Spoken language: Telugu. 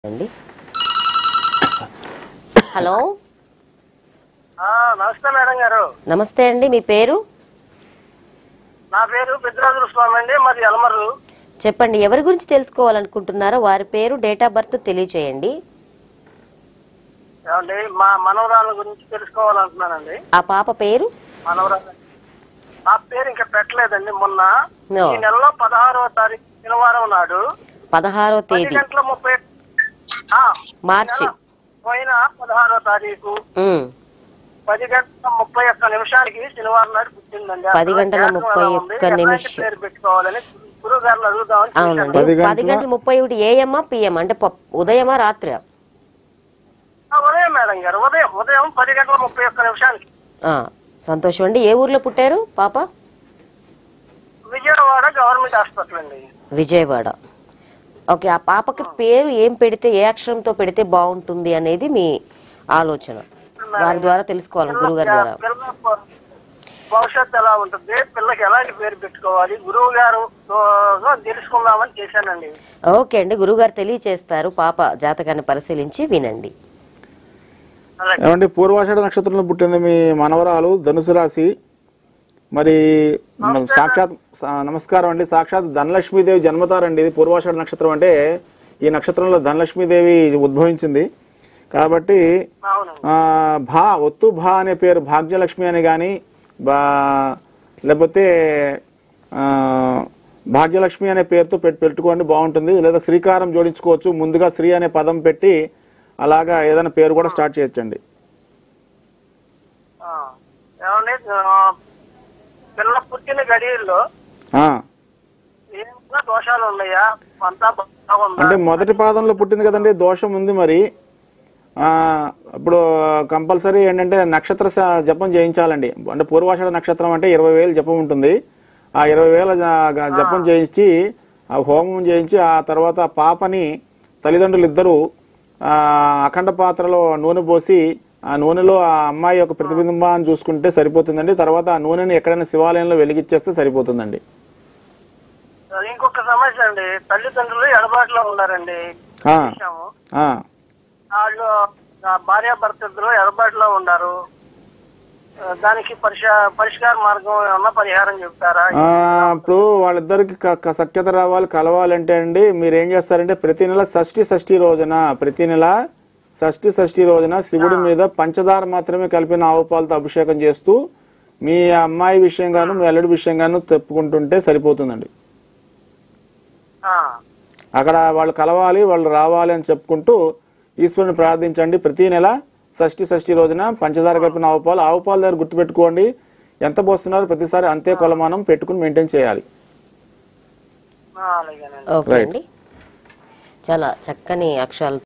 అండి హలో ఆ, నమస్తే మేడం గారు నమస్తే అండి మీ పేరు నా పేరు పెద్దరాజుల స్వామి అండి మాది ఎలమర్రు చెప్పండి ఎవరి గురించి తెలుసుకోవాలనుకుంటున్నారో వారి పేరు డేట్ ఆఫ్ బర్త్ తెలియచేయండి ఏమండి మా మనవరాల గురించి తెలుసుకోవాలంటున్నానండి ఆ పాప పేరు మనవరాలు నా పేరు ఇంకా పెట్టలేదండి మొన్న No. ఈ నెలలో పదహారవ తారీఖు శనివారం నాడు పదహారో పది తేదీ గంటల ముప్పై ఆ, మార్చి నెల పోయిన పదహారవ తారీఖు ఉమ్, పది గంటల ముప్పై ఒక్క నిమిషానికి శనివారం నాడు పుట్టిందండి పది గంటల జాతకం ముప్పై ఎలా ఉంది? ఒక్క ఎలాంటి నిమిషం. పేరు పెట్టుకోవాలని గురువు గారిని అడుగుదామని అవునండి చూశాను. పది గంటల- పది గంటల ముప్పై ఒకటి ఏఎమ్మా పిఎం అంటే ప- ఉదయమా రాత్రి ఆ, ఉదయం మేడం గారు ఉదయం ఉదయం పది గంటల ముప్పై ఒక్క నిమిషానికి సంతోషం అండి ఏ ఊర్లో పుట్టారు పాప విజయవాడ గవర్నమెంట్ హాస్పిటల్ అండి విజయవాడ ఓకే ఆ పాపకి పేరు ఏం పెడితే ఏ అక్షరంతో పెడితే బాగుంటుంది అనేది మీ ఆలోచన వారి ద్వారా తెలుసుకోవాలి గురుగారి ద్వారా పిల్ల భ- భవిష్యత్తు ఎలా ఉంటుంది పిల్లకి ఎలాంటి పేరు పెట్టుకోవాలి గురువు గారు తో తెలుసుకుందామని చేశానండి ఓకే అండి గురుగారు తెలియచేస్తారు పాప జాతకాన్ని పరిశీలించి వినండి అలాగే ఏమండి పూర్వాషాఢ నక్షత్రంలో పుట్టింది మీ మనవరాలు ధనుసు రాశి మరి మన సాక్షాత్ సా- నమస్కారం అండి సాక్షాత్ ధనలక్ష్మీదేవి జన్మతారండి ఇది పూర్వాషాఢ నక్షత్రం అంటే ఈ నక్షత్రంలో ధనలక్ష్మీదేవి ఉద్భవించింది కాబట్టి అవునండి ఆ, భా ఒత్తు భా అనే పేరు భాగ్యలక్ష్మి అని కానీ బా లేకపోతే ఆ, భాగ్యలక్ష్మి అనే పేరుతో పెట్ పెట్టుకోండి బాగుంటుంది లేదా శ్రీకారం జోడించుకోవచ్చు ముందుగా శ్రీ అనే పదం పెట్టి అలాగా ఏదైనా పేరు కూడా స్టార్ట్ చేయొచ్చండి ఆ, ఏమండి ఆ, పిల్ల పుట్టిన గడియల్లో ఆ, ఏమైనా దోషాలు ఉన్నాయా అంతా బాగుందా అంటే మొదటి పాదంలో పుట్టింది కదండి దోషం ఉంది మరి ఆ, ఇప్పుడు కంపల్సరీ ఏంటంటే నక్షత్ర స- జపం చేయించాలండి అంటే పూర్వాషాఢ నక్షత్రం అంటే ఇరవై వేలు జపం ఉంటుంది ఆ ఇరవై వేల జ- గ- జపం చేయించి ఆ హోమం చేయించి ఆ తర్వాత ఆ పాపని తల్లిదండ్రులు ఇద్దరు ఆ, అఖండ పాత్రలో నూనె పోసి ఆ నూనెలో ఆ అమ్మాయి యొక్క ప్రతిబింబాన్ని చూసుకుంటే సరిపోతుందండి తర్వాత ఆ నూనెని ఎక్కడైనా శివాలయంలో వెలిగించేస్తే సరిపోతుందండి ఇంకొక సమస్య అండి తల్లిదండ్రులు ఎడబాటులో ఉన్నారండి ఆ, విషయము. ఆ. వాళ్ళు భార్య భర్త ఇద్దరు ఎడబాటులో ఉన్నారు ఆ, దానికి పరిష పరిష్కార మార్గం ఏమన్నా పరిహారం చెప్తారా ఆ, ఇప్పుడు వాళ్ళిద్దరికి క- క- సఖ్యత రావాలి కలవాలంటే అండి మీరు ఏం చేస్తారంటే ప్రతి నెల షష్ఠి షష్ఠి రోజున ప్రతి నెల షష్ఠి షష్ఠి రోజున శివుడి మీద పంచదార మాత్రమే కలిపిన ఆవు పాలతో అభిషేకం చేస్తూ మీ అమ్మాయి విషయంగాను మీ అల్లుడి విషయంగాను తెప్పుకుంటుంటే సరిపోతుందండి ఆ, అక్కడ వాళ్ళు కలవాలి వాళ్ళు రావాలి అని చెప్పుకుంటూ ఈశ్వరుని ప్రార్థించండి ప్రతి నెల షష్ఠి షష్ఠి రోజున పంచదార కలిపిన ఆవు పాలు ఆవు పాలు దగ్గర గుర్తుపెట్టుకోండి ఎంత పోస్తున్నారో ప్రతిసారి అంతే కొలమానం పెట్టుకుని మెయింటైన్ చేయాలి ఆ, అలాగేనండి ఓకే అండి చాలా చక్కని అక్షరాలు